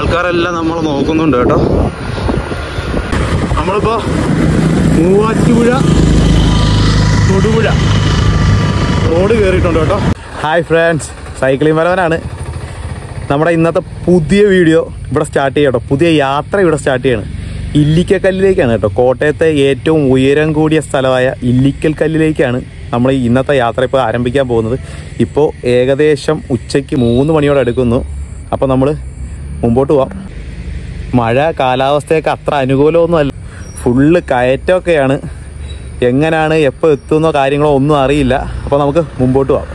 ആൾക്കാരെല്ലാം നമ്മളെ നോക്കുന്നുണ്ട് കേട്ടോ നമ്മളിപ്പോ മൂവാറ്റുപുഴ തൊടുപുഴ റോഡ് കയറിയിട്ടുണ്ട് കേട്ടോ ഹായ് ഫ്രണ്ട്സ് സൈക്ലിംഗ് പരവനാണ് നമ്മുടെ ഇന്നത്തെ പുതിയ വീഡിയോ ഇവിടെ സ്റ്റാർട്ട് ചെയ്യാം കേട്ടോ പുതിയ യാത്ര ഇവിടെ സ്റ്റാർട്ട് ചെയ്യാണ് ഇല്ലിക്കക്കല്ലിലേക്കാണ് കേട്ടോ കോട്ടയത്തെ ഏറ്റവും ഉയരം കൂടിയ സ്ഥലമായ ഇല്ലിക്കൽ കല്ലിലേക്കാണ് നമ്മൾ ഈ ഇന്നത്തെ യാത്ര ഇപ്പോൾ ആരംഭിക്കാൻ പോകുന്നത് ഇപ്പോൾ ഏകദേശം ഉച്ചയ്ക്ക് മൂന്ന് മണിയോടെ എടുക്കുന്നു അപ്പോൾ നമ്മൾ മുമ്പോട്ട് പോവാം മഴ കാലാവസ്ഥയൊക്കെ അത്ര അനുകൂലമൊന്നും അല്ല ഫുള്ള് കയറ്റമൊക്കെയാണ് എങ്ങനെയാണ് എപ്പോൾ എത്തുന്നോ കാര്യങ്ങളോ ഒന്നും അറിയില്ല അപ്പോൾ നമുക്ക് മുമ്പോട്ട് പോവാം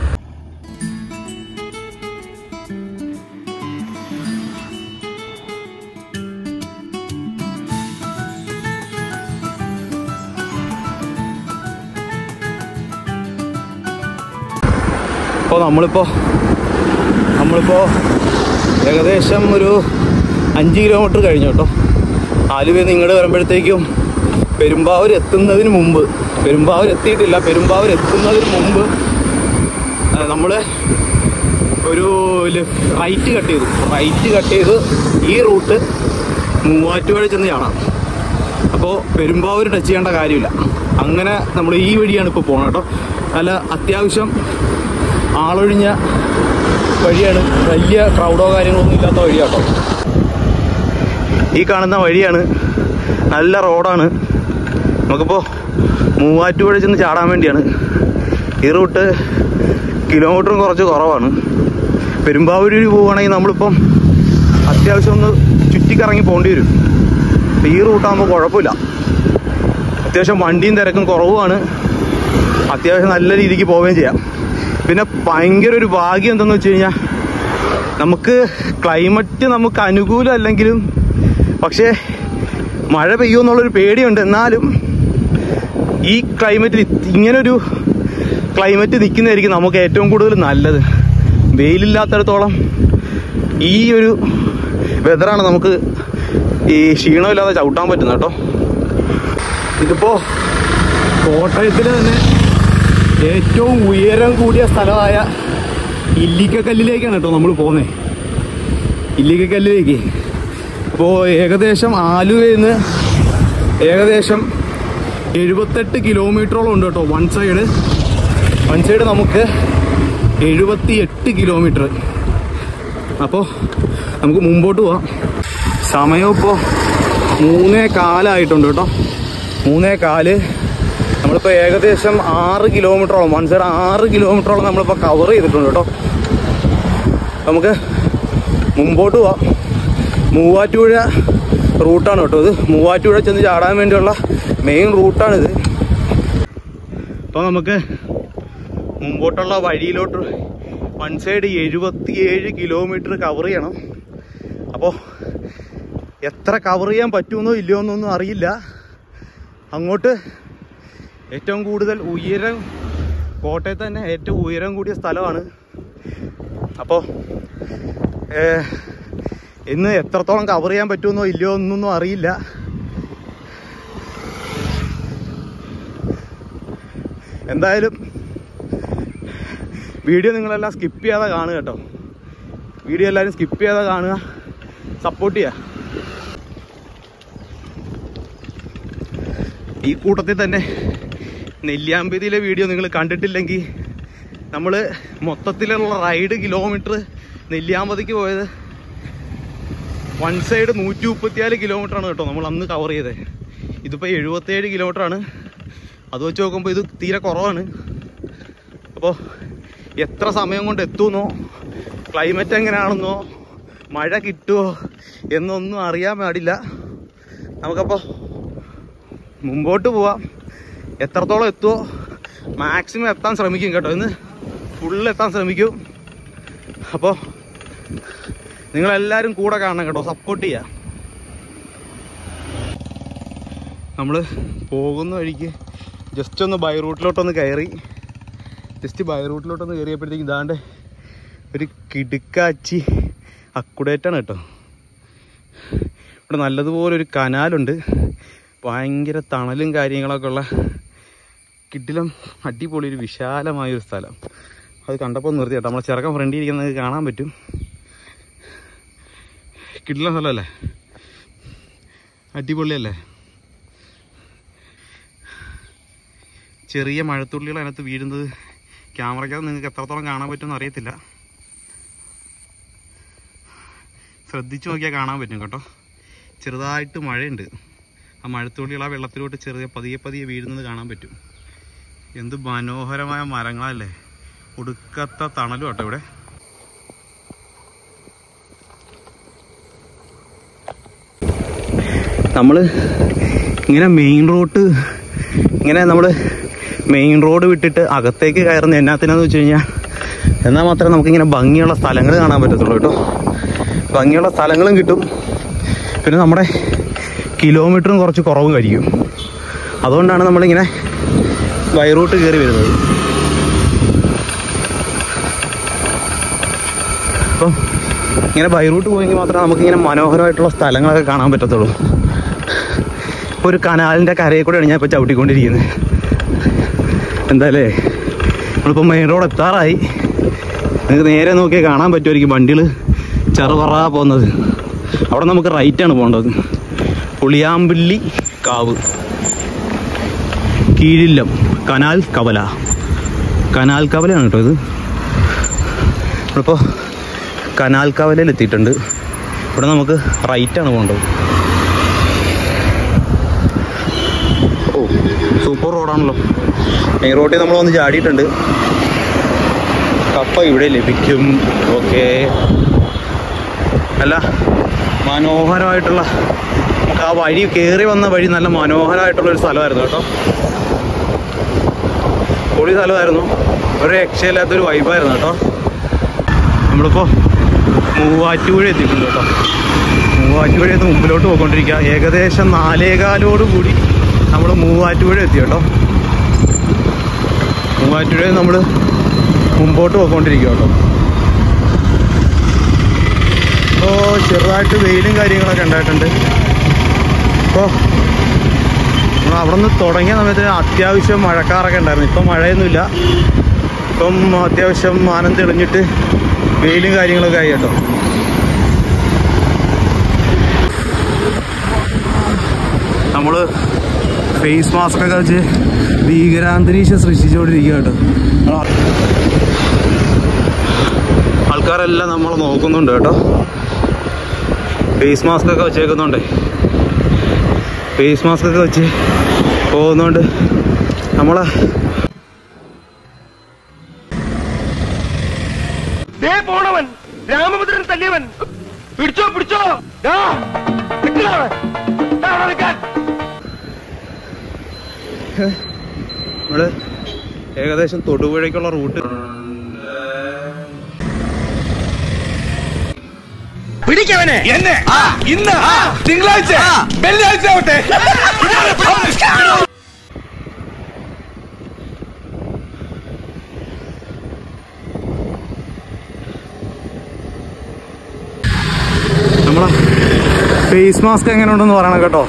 അപ്പോൾ നമ്മളിപ്പോൾ നമ്മളിപ്പോൾ ഏകദേശം ഒരു അഞ്ച് കിലോമീറ്റർ കഴിഞ്ഞു കേട്ടോ ആലുവയിൽ നിന്ന് ഇങ്ങോട്ട് വരുമ്പോഴത്തേക്കും പെരുമ്പാവൂർ എത്തുന്നതിന് മുമ്പ് പെരുമ്പാവൂർ എത്തിയിട്ടില്ല പെരുമ്പാവൂർ എത്തുന്നതിന് മുമ്പ് നമ്മൾ ഒരു റൈറ്റ് കട്ട് ചെയ്തു റൈറ്റ് കട്ട് ചെയ്ത് ഈ റൂട്ട് മൂവാറ്റുപുഴ ചെന്ന് കാണാം അപ്പോൾ പെരുമ്പാവൂർ ടച്ച് ചെയ്യേണ്ട കാര്യമില്ല അങ്ങനെ നമ്മൾ ഈ വഴിയാണ് ഇപ്പോൾ പോകുന്നത് കേട്ടോ നല്ല അത്യാവശ്യം ആളൊഴിഞ്ഞ വഴിയാണ് വലിയ ക്രൗഡോ കാര്യങ്ങളൊന്നും ഇല്ലാത്ത വഴിയാട്ടോ ഈ കാണുന്ന വഴിയാണ് നല്ല റോഡാണ് നമുക്കിപ്പോൾ മൂവാറ്റുപുഴ ചെന്ന് ചാടാൻ വേണ്ടിയാണ് ഈ റൂട്ട് കിലോമീറ്ററും കുറച്ച് കുറവാണ് പെരുമ്പാവൂർ വഴി പോവുകയാണെങ്കിൽ നമ്മളിപ്പം അത്യാവശ്യം ഒന്ന് ചുറ്റിക്കറങ്ങി പോകേണ്ടി വരും അപ്പം ഈ റൂട്ടാകുമ്പോൾ കുഴപ്പമില്ല അത്യാവശ്യം വണ്ടിയും തിരക്കും കുറവുമാണ് അത്യാവശ്യം നല്ല രീതിക്ക് പോവുകയും ചെയ്യാം പിന്നെ ഭയങ്കര ഒരു ഭാഗ്യം എന്തെന്ന് വെച്ച് കഴിഞ്ഞാൽ നമുക്ക് ക്ലൈമറ്റ് നമുക്ക് അനുകൂലം അല്ലെങ്കിലും പക്ഷേ മഴ പെയ്യുമെന്നുള്ളൊരു പേടിയുണ്ട് എന്നാലും ഈ ക്ലൈമറ്റിൽ ഇങ്ങനൊരു ക്ലൈമറ്റ് നിൽക്കുന്നതായിരിക്കും നമുക്ക് ഏറ്റവും കൂടുതൽ നല്ലത് വെയിലില്ലാത്തടത്തോളം ഈ ഒരു വെതറാണ് നമുക്ക് ഈ ക്ഷീണമില്ലാതെ ചവിട്ടാൻ പറ്റുന്നത് കേട്ടോ ഇതിപ്പോ കോട്ടയത്തിലെ തന്നെ ഏറ്റവും ഉയരം കൂടിയ സ്ഥലമായ ഇല്ലിക്കക്കല്ലിലേക്കാണ് കേട്ടോ നമ്മൾ പോകുന്നത് ഇല്ലിക്കക്കല്ലിലേക്ക് ഇപ്പോൾ ഏകദേശം ആലുവയിൽ നിന്ന് ഏകദേശം എഴുപത്തെട്ട് കിലോമീറ്ററോളം ഉണ്ട് കേട്ടോ വൺ സൈഡ് വൺ സൈഡ് നമുക്ക് എഴുപത്തി എട്ട് കിലോമീറ്റർ അപ്പോൾ നമുക്ക് മുമ്പോട്ട് പോവാം സമയം ഇപ്പോൾ മൂന്നേ കാലായിട്ടുണ്ട് കേട്ടോ മൂന്നേ കാല് നമ്മളിപ്പോൾ ഏകദേശം ആറ് കിലോമീറ്ററോളം വൺ സൈഡ് ആറ് കിലോമീറ്ററോളം നമ്മളിപ്പോൾ കവർ ചെയ്തിട്ടുണ്ട് കേട്ടോ നമുക്ക് മുമ്പോട്ട് പോവാം മൂവാറ്റുപുഴ റൂട്ടാണ് കേട്ടോ ഇത് മൂവാറ്റുപുഴ ചെന്ന് ചാടാൻ വേണ്ടിയുള്ള മെയിൻ റൂട്ടാണിത് അപ്പോൾ നമുക്ക് മുമ്പോട്ടുള്ള വഴിയിലോട്ട് വൺ സൈഡ് എഴുപത്തിയേഴ് കിലോമീറ്റർ കവർ ചെയ്യണം അപ്പോൾ എത്ര കവർ ചെയ്യാൻ പറ്റുമെന്നോ ഇല്ലയോ എന്നൊന്നും അറിയില്ല അങ്ങോട്ട് ഏറ്റവും കൂടുതൽ ഉയരം കോട്ടയത്ത് തന്നെ ഏറ്റവും ഉയരം കൂടിയ സ്ഥലമാണ് അപ്പോൾ ഇന്ന് എത്രത്തോളം കവർ ചെയ്യാൻ പറ്റുമെന്നോ ഇല്ലയോ എന്നൊന്നും അറിയില്ല എന്തായാലും വീഡിയോ നിങ്ങളെല്ലാം സ്കിപ്പ് ചെയ്യാതെ കാണുക കേട്ടോ വീഡിയോ എല്ലാവരും സ്കിപ്പ് ചെയ്യാതെ കാണുക സപ്പോർട്ട് ചെയ്യുക ഈ കൂട്ടത്തിൽ തന്നെ നെല്ലിയാമ്പതിയിലെ വീഡിയോ നിങ്ങൾ കണ്ടിട്ടില്ലെങ്കിൽ നമ്മൾ മൊത്തത്തിലുള്ള റൈഡ് കിലോമീറ്റർ നെല്ലിയാമ്പതിക്ക് പോയത് വൺ സൈഡ് നൂറ്റി മുപ്പത്തിനാല് കിലോമീറ്റർ ആണ് കേട്ടോ നമ്മൾ അന്ന് കവർ ചെയ്തത് ഇതിപ്പോൾ എഴുപത്തേഴ് കിലോമീറ്റർ ആണ് അത് വെച്ച് നോക്കുമ്പോൾ ഇത് തീരെ കുറവാണ് അപ്പോൾ എത്ര സമയം കൊണ്ട് എത്തുമെന്നോ ക്ലൈമറ്റ് എങ്ങനെയാണെന്നോ മഴ കിട്ടുമോ എന്നൊന്നും അറിയാൻ പാടില്ല നമുക്കപ്പോൾ മുമ്പോട്ട് പോവാം എത്രത്തോളം എത്തുമോ മാക്സിമം എത്താൻ ശ്രമിക്കും കേട്ടോ ഇന്ന് ഫുള്ള് എത്താൻ ശ്രമിക്കും അപ്പോൾ നിങ്ങളെല്ലാവരും കൂടെ കാണണം കേട്ടോ സപ്പോർട്ട് ചെയ്യുക നമ്മൾ പോകുന്ന വഴിക്ക് ജസ്റ്റ് ഒന്ന് ബൈ റൂട്ടിലോട്ടൊന്ന് കയറി ജസ്റ്റ് ബൈ റൂട്ടിലോട്ടൊന്ന് കയറിയപ്പോഴത്തേക്കും ഇതാണ്ട് ഒരു കിടുക്കാച്ചി അക്കുഡേറ്റാണ് കേട്ടോ ഇവിടെ നല്ലതുപോലെ ഒരു കനാലുണ്ട് ഭയങ്കര തണലും കാര്യങ്ങളൊക്കെ ഉള്ള കിട്ടിലും അടിപൊളി ഒരു വിശാലമായൊരു സ്ഥലം അത് കണ്ടപ്പോൾ നിർത്തി കേട്ടോ നമ്മളെ ചെറുക്കൻ ഫ്രണ്ടിൽ ഇരിക്കുന്നത് കാണാൻ പറ്റും കിട്ടില്ല സ്ഥലമല്ലേ അടിപൊളിയല്ലേ ചെറിയ മഴത്തുള്ളികൾ അതിനകത്ത് വീഴുന്നത് ക്യാമറയ്ക്കകത്ത് നിങ്ങൾക്ക് എത്രത്തോളം കാണാൻ പറ്റുമെന്ന് അറിയത്തില്ല ശ്രദ്ധിച്ചു നോക്കിയാൽ കാണാൻ പറ്റും കേട്ടോ ചെറുതായിട്ട് മഴയുണ്ട് ആ മഴത്തുള്ളികൾ ആ വെള്ളത്തിലോട്ട് ചെറിയ പതിയെ പതിയെ വീഴുന്നത് കാണാൻ പറ്റും എന്ത് മനോഹരമായ മരങ്ങളല്ലേ ഒടുക്കത്ത തണലും കേട്ടോ ഇവിടെ നമ്മൾ ഇങ്ങനെ മെയിൻ റോഡ് ഇങ്ങനെ നമ്മൾ മെയിൻ റോഡ് വിട്ടിട്ട് അകത്തേക്ക് കയറുന്ന എന്നാത്തിനാന്ന് വെച്ച് കഴിഞ്ഞാൽ എന്നാൽ മാത്രമേ നമുക്കിങ്ങനെ ഭംഗിയുള്ള സ്ഥലങ്ങൾ കാണാൻ പറ്റത്തുള്ളൂ കേട്ടോ ഭംഗിയുള്ള സ്ഥലങ്ങളും കിട്ടും പിന്നെ നമ്മുടെ കിലോമീറ്ററും കുറച്ച് കുറവ് കഴിയും അതുകൊണ്ടാണ് നമ്മളിങ്ങനെ ബൈ റൂട്ട് കയറി വരുന്നത് അപ്പം ഇങ്ങനെ ബൈ റൂട്ട് പോയെങ്കിൽ മാത്രമേ നമുക്കിങ്ങനെ മനോഹരമായിട്ടുള്ള സ്ഥലങ്ങളൊക്കെ കാണാൻ പറ്റത്തുള്ളൂ ഇപ്പോൾ ഒരു കനാലിൻ്റെ കരയിൽ കൂടെയാണ് ഞാൻ ഇപ്പോൾ ചവിട്ടിക്കൊണ്ടിരിക്കുന്നത് എന്തായാലേ നമ്മളിപ്പോൾ മെയിൻ റോഡ് എത്താറായി നിങ്ങൾക്ക് നേരെ നോക്കിയാൽ കാണാൻ പറ്റുമായിരിക്കും വണ്ടികൾ ചെറുപറ പോകുന്നത് അവിടെ നമുക്ക് റൈറ്റാണ് പോകേണ്ടത് പുളിയാമ്പള്ളി കാവ് കീഴില്ലം കനാൽ കവല കനാൽ കവലയാണ് കേട്ടോ ഇത് ഇപ്പോൾ കനാൽ കവലയിൽ എത്തിയിട്ടുണ്ട് ഇവിടെ നമുക്ക് റൈറ്റാണ് പോകേണ്ടത് ഓ സൂപ്പർ റോഡാണല്ലോ മെയിൻ റോഡിൽ നമ്മൾ വന്ന് ചാടിയിട്ടുണ്ട് കപ്പ ഇവിടെ ലഭിക്കും ഓക്കെ അല്ല മനോഹരമായിട്ടുള്ള നമുക്ക് ആ വഴി കയറി വന്ന വഴി നല്ല മനോഹരമായിട്ടുള്ള ഒരു സ്ഥലമായിരുന്നു കേട്ടോ പൊളി സ്ഥലമായിരുന്നു ഒരു രക്ഷയില്ലാത്തൊരു വൈബായിരുന്നു കേട്ടോ നമ്മളിപ്പോൾ മൂവാറ്റുപുഴ എത്തിയിട്ടുണ്ട് കേട്ടോ മൂവാറ്റുപുഴയിൽ നിന്ന് മുമ്പിലോട്ട് പോയിക്കൊണ്ടിരിക്കുക ഏകദേശം നാലേകാലോട് കൂടി നമ്മൾ മൂവാറ്റുപുഴ എത്തി കേട്ടോ മൂവാറ്റുപുഴയിൽ നമ്മൾ മുമ്പോട്ട് പോയിക്കൊണ്ടിരിക്കുക കേട്ടോ ഇപ്പോൾ ചെറുതായിട്ട് വെയിലും കാര്യങ്ങളൊക്കെ ഉണ്ടായിട്ടുണ്ട് ഇപ്പോൾ നമ്മൾ അവിടെ നിന്ന് തുടങ്ങിയ സമയത്ത് അത്യാവശ്യം മഴക്കാറൊക്കെ ഉണ്ടായിരുന്നു ഇപ്പം മഴയൊന്നുമില്ല ഇപ്പം അത്യാവശ്യം മാനം തെളിഞ്ഞിട്ട് വെയിലും കാര്യങ്ങളൊക്കെ ആയി കേട്ടോ നമ്മൾ ഫേസ് മാസ്ക് ഒക്കെ വെച്ച് ഭീകരാന്തരീക്ഷം സൃഷ്ടിച്ചുകൊണ്ടിരിക്കുക കേട്ടോ ആൾക്കാരെല്ലാം നമ്മൾ നോക്കുന്നുണ്ട് കേട്ടോ ഫേസ് മാസ്ക് ഒക്കെ വെച്ചേക്കുന്നുണ്ടേ ഫേസ് മാസ്ക് ഒക്കെ വെച്ച് പോകുന്നുണ്ട് നമ്മളെ ദേ പോണവൻ രാമഭദ്രൻ തല്ലിയവൻ പിടിച്ചോ പിടിച്ചോ ദാ, നിക്കടാ അവിടെ. ദാ അവിടെ നിക്കാൻ. നമ്മള് ഏകദേശം തൊടുപുഴയ്ക്കുള്ള റൂട്ട് പിടിക്കവനെ എന്നെ ഇന്ന് തിങ്കളാഴ്ച വെള്ളിയാഴ്ച ആവട്ടെ നമ്മളെ ഫേസ് മാസ്ക് എങ്ങനെ ഉണ്ടെന്ന് പറയണം കേട്ടോ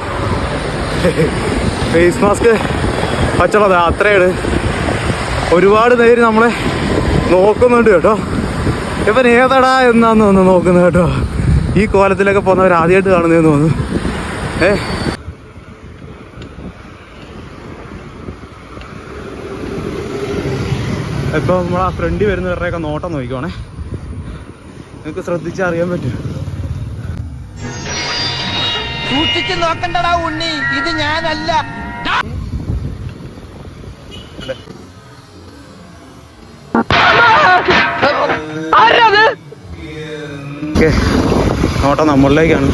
ഫേസ് മാസ്ക് പച്ചുള്ളത് അത്രയാണ് ഒരുപാട് പേര് നമ്മളെ നോക്കുന്നുണ്ട് കേട്ടോ ഇവൻ ഏതടാ എന്നാന്ന് ഒന്ന് നോക്കുന്നത് കേട്ടോ ഈ കോലത്തിലൊക്കെ പോകുന്നവർ ആദ്യമായിട്ട് കാണുന്നതെന്ന് തോന്നുന്നു ഏ ഇപ്പൊ നമ്മളാ ഫ്രണ്ടിൽ വരുന്നവരുടെയൊക്കെ നോട്ടം നോക്കിക്കോണേ നിങ്ങൾക്ക് ശ്രദ്ധിച്ചാൽ അറിയാൻ പറ്റും സൂക്ഷിച്ചു നോക്കണ്ടടാ ഉണ്ണി ഇത് ഞാനല്ല ഓക്കെ നോട്ടം നമ്മളിലേക്കാണ്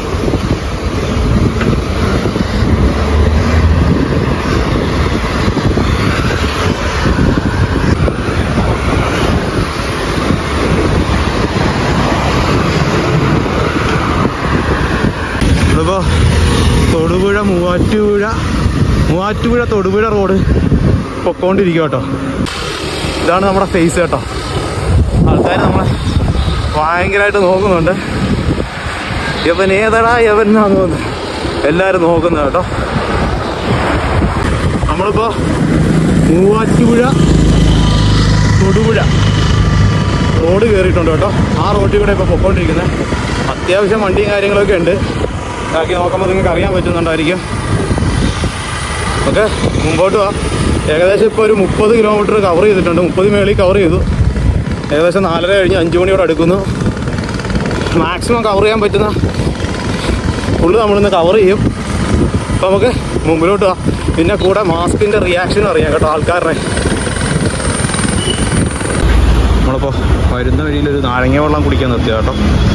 ഇതിപ്പോ തൊടുപുഴ മൂവാറ്റുപുഴ മൂവാറ്റുപുഴ തൊടുപുഴ റോഡ് പൊക്കോണ്ടിരിക്കുക കേട്ടോ ഇതാണ് നമ്മുടെ ഫേസ് കേട്ടോ ആൾക്കാർ നമ്മളെ ഭയങ്കരമായിട്ട് നോക്കുന്നുണ്ട് യവൻ ഏതടാ യവൻ എന്നാന്ന് തോന്നുന്നു എല്ലാരും നോക്കുന്നത് കേട്ടോ നമ്മളിപ്പോ മൂവാറ്റുപുഴ തൊടുപുഴ റോഡ് കയറിയിട്ടുണ്ട് കേട്ടോ ആ റോഡിൽ കൂടെ ഇപ്പൊ പൊക്കോണ്ടിരിക്കുന്നത് അത്യാവശ്യം വണ്ടിയും കാര്യങ്ങളൊക്കെ ഉണ്ട് ബാക്കി നോക്കുമ്പോൾ നിങ്ങൾക്ക് അറിയാൻ പറ്റുന്നുണ്ടായിരിക്കും ഓക്കെ മുമ്പോട്ട് പോവാം ഏകദേശം ഇപ്പോൾ ഒരു മുപ്പത് കിലോമീറ്റർ കവർ ചെയ്തിട്ടുണ്ട് മുപ്പത് മേളിൽ കവർ ചെയ്തു ഏകദേശം നാലര കഴിഞ്ഞ് അഞ്ച് മണിയോട് അടുക്കുന്നു മാക്സിമം കവർ ചെയ്യാൻ പറ്റുന്ന ഫുള്ള് നമ്മളിന്ന് കവർ ചെയ്യും അപ്പോൾ നമുക്ക് മുമ്പിലോട്ട് പോവാം പിന്നെ കൂടെ മാസ്കിൻ്റെ റിയാക്ഷനും അറിയാം കേട്ടോ ആൾക്കാരുടെ നമ്മളിപ്പോൾ വരുന്ന വഴിയിലൊരു നാരങ്ങ വെള്ളം കുടിക്കാൻ നിർത്തി കേട്ടോ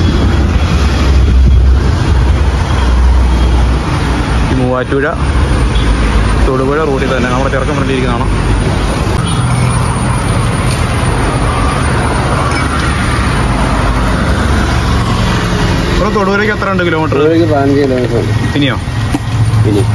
ഈ മൂവാറ്റുപുഴ തൊടുപുഴ റൂട്ടിൽ തന്നെ നമ്മുടെ ചെറുക്കം ഫ്രണ്ടിരിക്കുന്നതാണ് ഇവിടെ തൊടുപുഴയ്ക്ക് എത്ര ഉണ്ട് കിലോമീറ്റർ തൊടുപുഴയ്ക്ക് പതിനഞ്ച് കിലോമീറ്റർ ഉണ്ട് ഇനിയോ ഇനി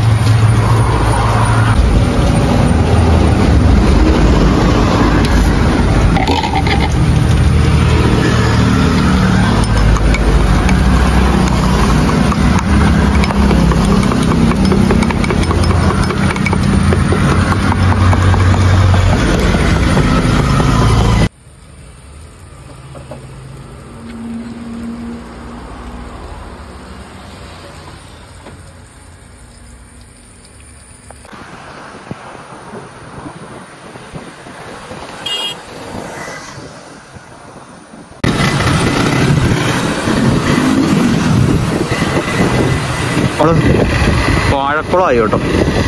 അവിടെ വാഴക്കുളമായി കേട്ടോ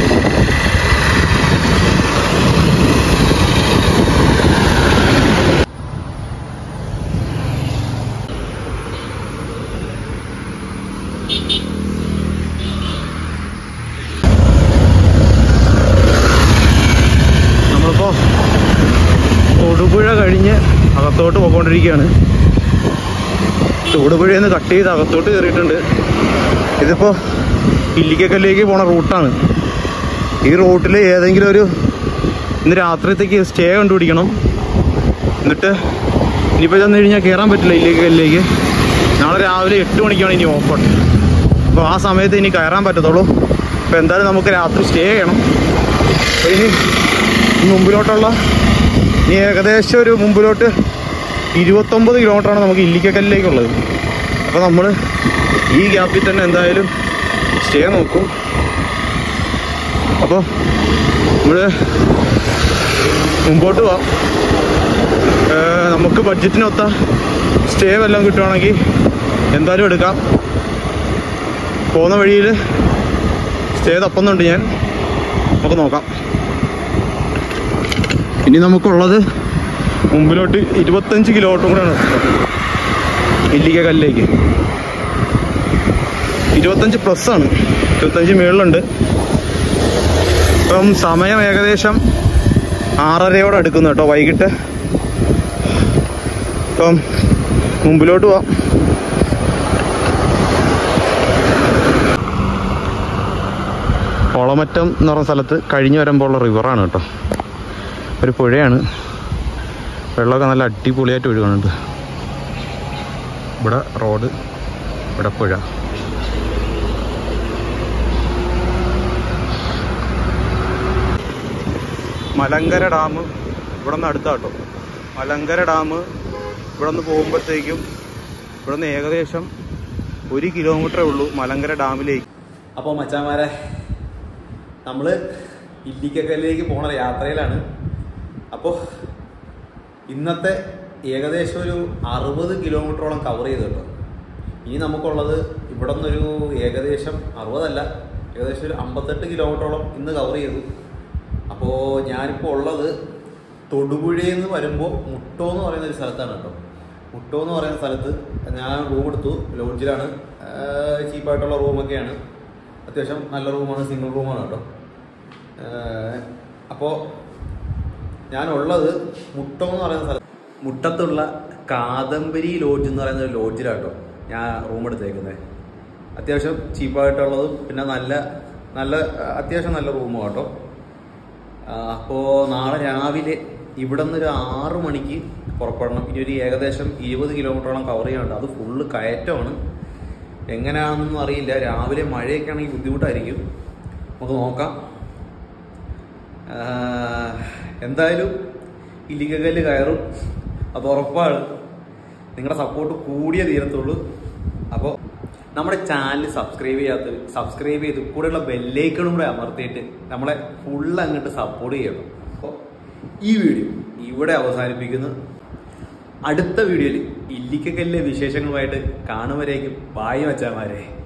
നമ്മളിപ്പോ തൊടുപുഴ കഴിഞ്ഞ് അകത്തോട്ട് പോയിക്കൊണ്ടിരിക്കുകയാണ് തൊടുപുഴയിൽ നിന്ന് കട്ട് ചെയ്ത് അകത്തോട്ട് കയറിയിട്ടുണ്ട് ഇതിപ്പോ ഇല്ലിക്കക്കല്ലേക്ക് പോണ റൂട്ടാണ് ഈ റൂട്ടിൽ ഏതെങ്കിലും ഒരു ഇന്ന് രാത്രിത്തേക്ക് സ്റ്റേ കണ്ടുപിടിക്കണം എന്നിട്ട് ഇനിയിപ്പോൾ ചെന്ന് കഴിഞ്ഞാൽ കയറാൻ പറ്റില്ല ഇല്ലിക്കക്കല്ലിലേക്ക് നാളെ രാവിലെ എട്ട് മണിക്കാണ് ഇനി ഓപ്പൺ അപ്പോൾ ആ സമയത്ത് ഇനി കയറാൻ പറ്റത്തുള്ളൂ അപ്പോൾ എന്തായാലും നമുക്ക് രാത്രി സ്റ്റേ ചെയ്യണം അപ്പോൾ ഇനി മുമ്പിലോട്ടുള്ള ഇനി ഏകദേശം ഒരു മുമ്പിലോട്ട് ഇരുപത്തൊമ്പത് കിലോമീറ്ററാണ് നമുക്ക് ഇല്ലിക്കക്കല്ലിലേക്കുള്ളത് അപ്പോൾ നമ്മൾ ഈ ഗ്യാപ്പിൽ തന്നെ എന്തായാലും സ്റ്റേ നോക്കും അപ്പോൾ നമ്മൾ മുമ്പോട്ട് പോവാം ഏർ നമുക്ക് ബഡ്ജറ്റിനൊത്ത സ്റ്റേ വല്ലതും കിട്ടുവാണെങ്കിൽ എന്തായാലും എടുക്കാം പോകുന്ന വഴിയിൽ സ്റ്റേ തപ്പുന്നുണ്ട് ഞാൻ നമുക്ക് നോക്കാം ഇനി നമുക്കുള്ളത് മുമ്പിലോട്ട് ഇരുപത്തഞ്ച് കിലോമീറ്റർ കൂടെയാണ് ഇല്ലിക്ക കല്ലേക്ക് ഇരുപത്തഞ്ച് പ്ലസ് ആണ് ഇരുപത്തഞ്ച് മുകളിലുണ്ട് ഇപ്പം സമയം ഏകദേശം ആറരയോടെ അടുക്കുന്നു കേട്ടോ വൈകിട്ട് ഇപ്പം മുമ്പിലോട്ട് പോവാം ഒളമറ്റം എന്ന് പറഞ്ഞ സ്ഥലത്ത് കഴിഞ്ഞു വരുമ്പോൾ ഉള്ള റിവറാണ് കേട്ടോ ഒരു പുഴയാണ് വെള്ളമൊക്കെ നല്ല അടിപൊളിയായിട്ട് ഒഴുകുന്നുണ്ട് ഇവിടെ റോഡ് ഇവിടെ പുഴ മലങ്കര ഡാം ഇവിടെ നിന്ന് അടുത്ത കേട്ടോ മലങ്കര ഡാം ഇവിടെ നിന്ന് പോകുമ്പോഴത്തേക്കും ഇവിടെ നിന്ന് ഏകദേശം ഒരു കിലോമീറ്ററേ ഉള്ളൂ മലങ്കര ഡാമിലേക്ക് അപ്പോൾ മച്ചാമാരെ നമ്മൾ ഇല്ലിക്കക്കല്ലിലേക്ക് പോണ യാത്രയിലാണ് അപ്പോൾ ഇന്നത്തെ ഏകദേശം ഒരു അറുപത് കിലോമീറ്ററോളം കവർ ചെയ്തു കേട്ടോ ഇനി നമുക്കുള്ളത് ഇവിടെ നിന്നൊരു ഏകദേശം അറുപതല്ല ഏകദേശം ഒരു അമ്പത്തെട്ട് കിലോമീറ്ററോളം ഇന്ന് കവർ ചെയ്തു അപ്പോൾ ഞാനിപ്പോൾ ഉള്ളത് തൊടുപുഴയിൽ നിന്ന് വരുമ്പോൾ മുട്ടോ എന്ന് പറയുന്ന ഒരു സ്ഥലത്താണ് കേട്ടോ മുട്ടോ എന്ന് പറയുന്ന സ്ഥലത്ത് ഞാൻ റൂം എടുത്തു ലോഡ്ജിലാണ് ചീപ്പായിട്ടുള്ള റൂമൊക്കെയാണ് അത്യാവശ്യം നല്ല റൂമാണ് സിംഗിൾ റൂമാണ് കേട്ടോ അപ്പോൾ ഞാനുള്ളത് മുട്ടം എന്ന് പറയുന്ന സ്ഥലം മുട്ടത്തുള്ള കാദംബരി ലോഡ്ജ് എന്ന് പറയുന്ന ഒരു ലോഡ്ജിലാണ് കേട്ടോ ഞാൻ റൂം എടുത്തേക്കുന്നത് അത്യാവശ്യം ചീപ്പായിട്ടുള്ളതും പിന്നെ നല്ല നല്ല അത്യാവശ്യം നല്ല റൂമും കേട്ടോ അപ്പോൾ നാളെ രാവിലെ ഇവിടെ നിന്ന് ഒരു ആറ് മണിക്ക് പുറപ്പെടണം ഇനി ഒരു ഏകദേശം ഇരുപത് കിലോമീറ്ററോളം കവർ ചെയ്യാനുണ്ട് അത് ഫുള്ള് കയറ്റമാണ് എങ്ങനെയാണെന്നൊന്നും അറിയില്ല രാവിലെ മഴയൊക്കെ ആണെങ്കിൽ ബുദ്ധിമുട്ടായിരിക്കും നമുക്ക് നോക്കാം ആഹ് എന്തായാലും ഇല്ലിക്കല്ല് കയറും അത് ഉറപ്പാണ് നിങ്ങളുടെ സപ്പോർട്ട് കൂടിയേ തീരത്തുള്ളൂ അപ്പോൾ നമ്മുടെ ചാനൽ സബ്സ്ക്രൈബ് ചെയ്യാത്ത സബ്സ്ക്രൈബ് ചെയ്ത് കൂടെയുള്ള ബെല്ലൈക്കണും കൂടെ അമർത്തിയിട്ട് നമ്മളെ ഫുൾ അങ്ങോട്ട് സപ്പോർട്ട് ചെയ്യണം അപ്പോൾ ഈ വീഡിയോ ഇവിടെ അവസാനിപ്പിക്കുന്നു അടുത്ത വീഡിയോയിൽ ഇല്ലിക്കക്കല്ലിലെ വിശേഷങ്ങളുമായിട്ട് കാണുവരേക്കും ബായി മച്ചാമാരെ